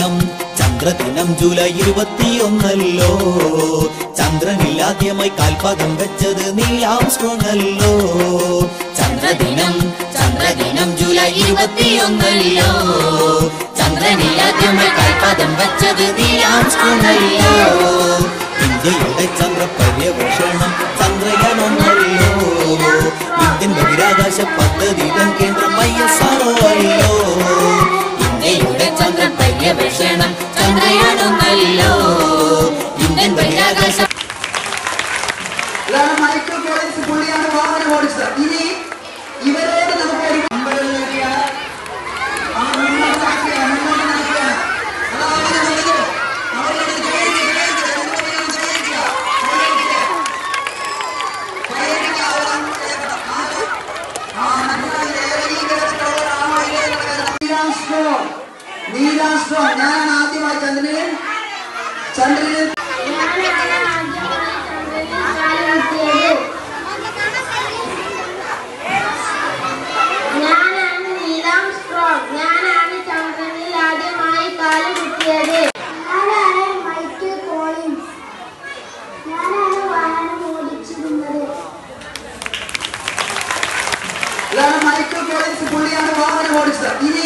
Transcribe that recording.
ചന്ദ്രദിനം ചന്ദ്രദിനം July ഇരുപത്തിയൊന്നല്ലോ ചന്ദ്രനിൽ ആദ്യമായി കാൽപാദം വെച്ചത് നീലാം സ്ട്രോങ്ങല്ലോ ചന്ദ്രദിനം ചന്ദ്രദിനം ജൂലൈ ഇരുപത്തിയൊന്നല്ലോ ചന്ദ്രനിൽ ആദ്യമായി കാൽപാദം വെച്ചത് നീലാം സ്ട്രോങ്ങല്ലോ ഇന്ത്യയുടെ ചന്ദ്ര പര്യവേഷണം ചന്ദ്രയാനൊന്നല്ലോ ഇന്ത്യൻ ബഹിരാകാശ പദ്ധതിയുടെ കേന്ദ്രം ഐ എസ് അല്ലോ ഇന്ത്യയുടെ ചന്ദ്ര പര്യവേഷണം ചന്ദ്രയാനൊന്നല്ലോ ഇന്ത്യൻ ബഹിരാകാശ ഇതാണ് മൈക്കിൾ കോളിൻസ് പുള്ളിയാണ് വാഹനം ഓടിച്ചത് ഇനി ഇവരോട് നമുക്ക് ഒരു മുമ്പിലേക്കാണ് ആ മുന്നോട്ട് ആക്കുകയാണ് മുന്നോട്ട് നടക്കുകയാണ് അതാ അവരെ വിളിച്ചു. അവരോട് കൈയടിക്കുക, കൈയടിക്കുക, കൈയടിക്കുക, കൈയടിക്കുക. കൈയടിക്കുക, അവർ അങ്ങോട്ടേക്ക് ആ, ആ, മനസ്സിലായില്ലേ? ഏകീകരിച്ചിട്ടുള്ളവരാണോ ഇല്ലേ എന്നുള്ളത് നീലാസ്ട്രോ നീലാസ്ട്രോ ഞാനാണ് ആദ്യമായി ചന്ദ്രനിൽ ചന്ദ്രനിൽ ഞാനാണ് നീലാം സ്ട്രോങ് ഞാനാണ് ചന്ദ്രനിൽ ആദ്യമായി കാല് കുത്തിയത് ഞാനാണ് മൈക്കിൾ കോളിൻസ് ഞാനാണ് വാഹനം ഓടിച്ചിരുന്നത് ഇതാണ് മൈക്കിൾ കോളിൻസ് പുള്ളിയാണ് വാഹനം ഓടിച്ചത് ഇനി